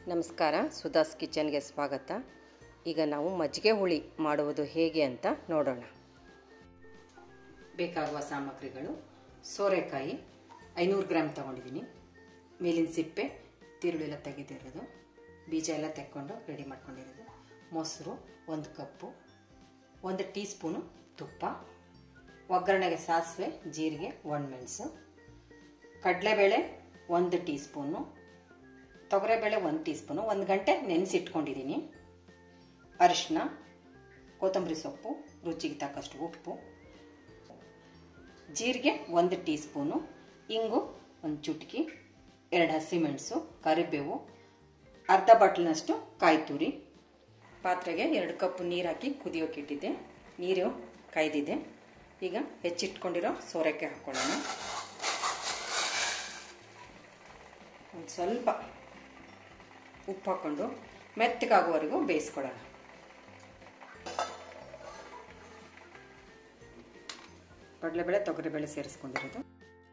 ನಮಸ್ಕಾರ ಸುಧಾಸ್ ಕಿಚನ್ಗೆ ಸ್ವಾಗತ ಈಗ ನಾವು ಮಜ್ಜಿಗೆ ಹುಳಿ ಮಾಡುವುದು ಹೇಗೆ ಅಂತ ನೋಡೋಣ ಬೇಕಾಗುವ ಸಾಮಗ್ರಿಗಳು ಸೋರೆಕಾಯಿ ಐನೂರು ಗ್ರಾಮ್ ತೊಗೊಂಡಿದ್ದೀನಿ ಮೇಲಿನ ಸಿಪ್ಪೆ ತಿರುಳೆಲ್ಲ ತೆಗೆದಿರೋದು ಬೀಜ ಎಲ್ಲ ತೆಕ್ಕೊಂಡು ರೆಡಿ ಮಾಡ್ಕೊಂಡಿರೋದು ಮೊಸರು ಒಂದು ಕಪ್ಪು ಒಂದು ಟೀ ಸ್ಪೂನು ತುಪ್ಪ ಒಗ್ಗರಣೆಗೆ ಸಾಸಿವೆ ಜೀರಿಗೆ ಒಣಮೆಣಸು ಕಡಲೆಬೇಳೆ ಒಂದು ಟೀ ಸ್ಪೂನು ತೊಗರೆಬೇಳೆ ಒಂದು ಟೀ ಸ್ಪೂನು ಒಂದು ಗಂಟೆ ನೆನೆಸಿಟ್ಕೊಂಡಿದ್ದೀನಿ ಅರಿಶಿನ ಕೊತ್ತಂಬರಿ ಸೊಪ್ಪು ರುಚಿಗೆ ತಕ್ಕಷ್ಟು ಉಪ್ಪು ಜೀರಿಗೆ ಒಂದು ಟೀ ಸ್ಪೂನು ಇಂಗು ಒಂದು ಚುಟಕಿ ಎರಡು ಹಸಿಮೆಣಸು ಕರಿಬೇವು ಅರ್ಧ ಬಾಟ್ಲಿನಷ್ಟು ಕಾಯಿ ತುರಿ ಪಾತ್ರೆಗೆ ಎರಡು ಕಪ್ ನೀರು ಹಾಕಿ ಕುದಿಯೋಕೆ ಇಟ್ಟಿದ್ದೆ ನೀರು ಕಾಯ್ದಿದೆ ಈಗ ಹೆಚ್ಚಿಟ್ಕೊಂಡಿರೋ ಸೋರೆಕಾಯಿ ಹಾಕ್ಕೊಳ್ಳೋಣ ಒಂದು ಸ್ವಲ್ಪ ಉಪ್ಪು ಹಾಕ್ಕೊಂಡು ಮೆತ್ತಗಾಗುವವರೆಗೂ ಬೇಯಿಸ್ಕೊಳ್ಳೋಣ ಕಡಲೆಬೇಳೆ ತೊಗರಿಬೇಳೆ ಸೇರಿಸ್ಕೊಂಡಿರೋದು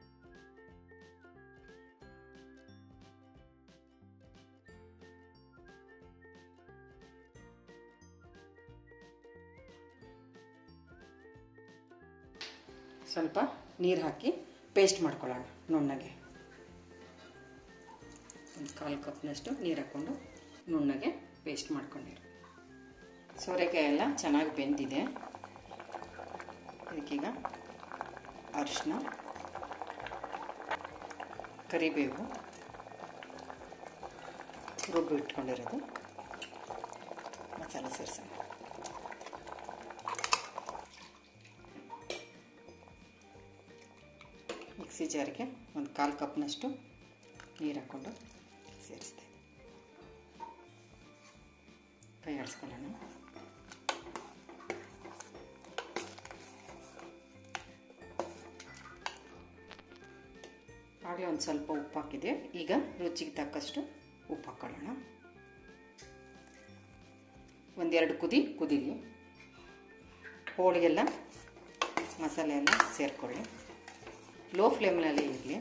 ಸ್ವಲ್ಪ ನೀರು ಹಾಕಿ ಪೇಸ್ಟ್ ಮಾಡ್ಕೊಳ್ಳೋಣ ನುಣ್ಣಗೆ ಒಂದು ಕಾಲು ಕಪ್ನಷ್ಟು ನೀರು ಹಾಕ್ಕೊಂಡು ನುಣ್ಣಗೆ ಪೇಸ್ಟ್ ಮಾಡ್ಕೊಂಡಿರು ಸೋರೆಕಾಯಿ ಎಲ್ಲ ಚೆನ್ನಾಗಿ ಬೆಂದಿದೆ ಇದಕ್ಕೀಗ ಅರಿಶಿನ ಕರಿಬೇವು ರುಬ್ಬು ಇಟ್ಕೊಂಡಿರೋದು ಮಸಾಲೆ ಸೇರಿಸೋಣ ಮಿಕ್ಸಿ ಜಾರಿಗೆ ಒಂದು ಕಾಲು ಕಪ್ನಷ್ಟು ನೀರು ಹಾಕ್ಕೊಂಡು ಸೇರಿಸ್ದೆ ಕೈ ಆಡಿಸ್ಕೊಳ್ಳೋಣ ಆಗಲೇ ಒಂದು ಸ್ವಲ್ಪ ಉಪ್ಪು ಹಾಕಿದೆ ಈಗ ರುಚಿಗೆ ತಕ್ಕಷ್ಟು ಉಪ್ಪು ಹಾಕ್ಕೊಳ್ಳೋಣ ಒಂದೆರಡು ಕುದಿ ಕುದೀಲಿ ಹೋಳಿಗೆಲ್ಲ ಮಸಾಲೆ ಎಲ್ಲ ಸೇರಿಕೊಳ್ಳಿ ಲೋ ಫ್ಲೇಮ್ನಲ್ಲಿ ಇರಲಿ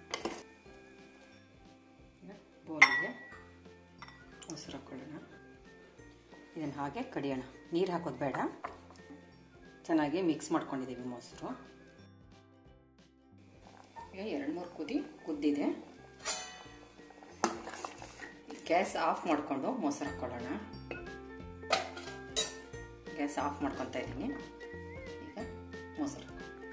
ಬೋಲಿಗೆ ಮೊಸರು ಹಾಕ್ಕೊಳ್ಳೋಣ ಇದನ್ನು ಹಾಗೆ ಕಡಿಯೋಣ ನೀರು ಹಾಕೋದು ಬೇಡ ಚೆನ್ನಾಗಿ ಮಿಕ್ಸ್ ಮಾಡ್ಕೊಂಡಿದ್ದೀವಿ ಮೊಸರು ಈಗ ಎರಡು ಮೂರು ಕುದಿ ಕುದ್ದಿದೆ ಗ್ಯಾಸ್ ಆಫ್ ಮಾಡಿಕೊಂಡು ಮೊಸರು ಹಾಕ್ಕೊಳ್ಳೋಣ ಗ್ಯಾಸ್ ಆಫ್ ಮಾಡ್ಕೊತಾ ಇದ್ದೀನಿ ಈಗ ಮೊಸರು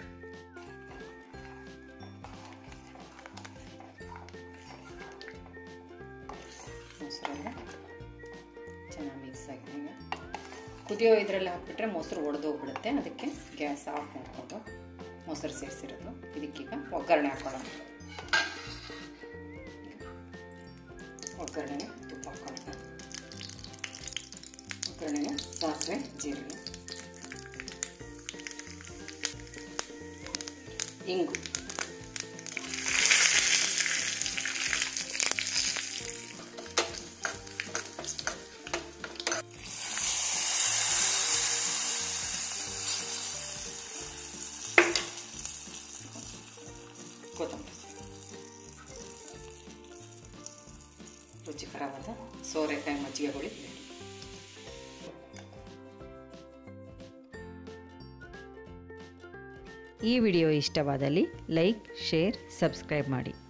ಮೊಸರೆಲ್ಲ ಚೆನ್ನಾಗಿ ಮಿಕ್ಸ್ ಆಗಿದೆ ಈಗ ಕುದಿಯೋ ಇದರಲ್ಲಿ ಹಾಕ್ಬಿಟ್ರೆ ಮೊಸರು ಒಡೆದೋಗ್ಬಿಡುತ್ತೆ ಅದಕ್ಕೆ ಗ್ಯಾಸ್ ಆಫ್ ಮಾಡಿಕೊಂಡು ಮೊಸರು ಸೇರಿಸಿರೋದು ಇದಕ್ಕೀಗ ಒಗ್ಗರಣೆ ಹಾಕೊಳ್ಳೋಣ ಒಗ್ಗರಣೆಗೆ ತುಪ್ಪ ಹಾಕೊಳ್ಳೋಣ ಒಗ್ಗರಣೆಗೆ ಸಾಸಿವೆ ಜೀರಿಗೆ ಇಂಗು ಕೊತ್ತಂಬರಿ ರುಚಿಕರವಾದ ಸೋರೆಕಾಯಿ ಮಜ್ಜಿಗೆ ಹುಳಿ ಈ ವಿಡಿಯೋ ಇಷ್ಟವಾದಲ್ಲಿ ಲೈಕ್ ಶೇರ್ ಸಬ್ಸ್ಕ್ರೈಬ್ ಮಾಡಿ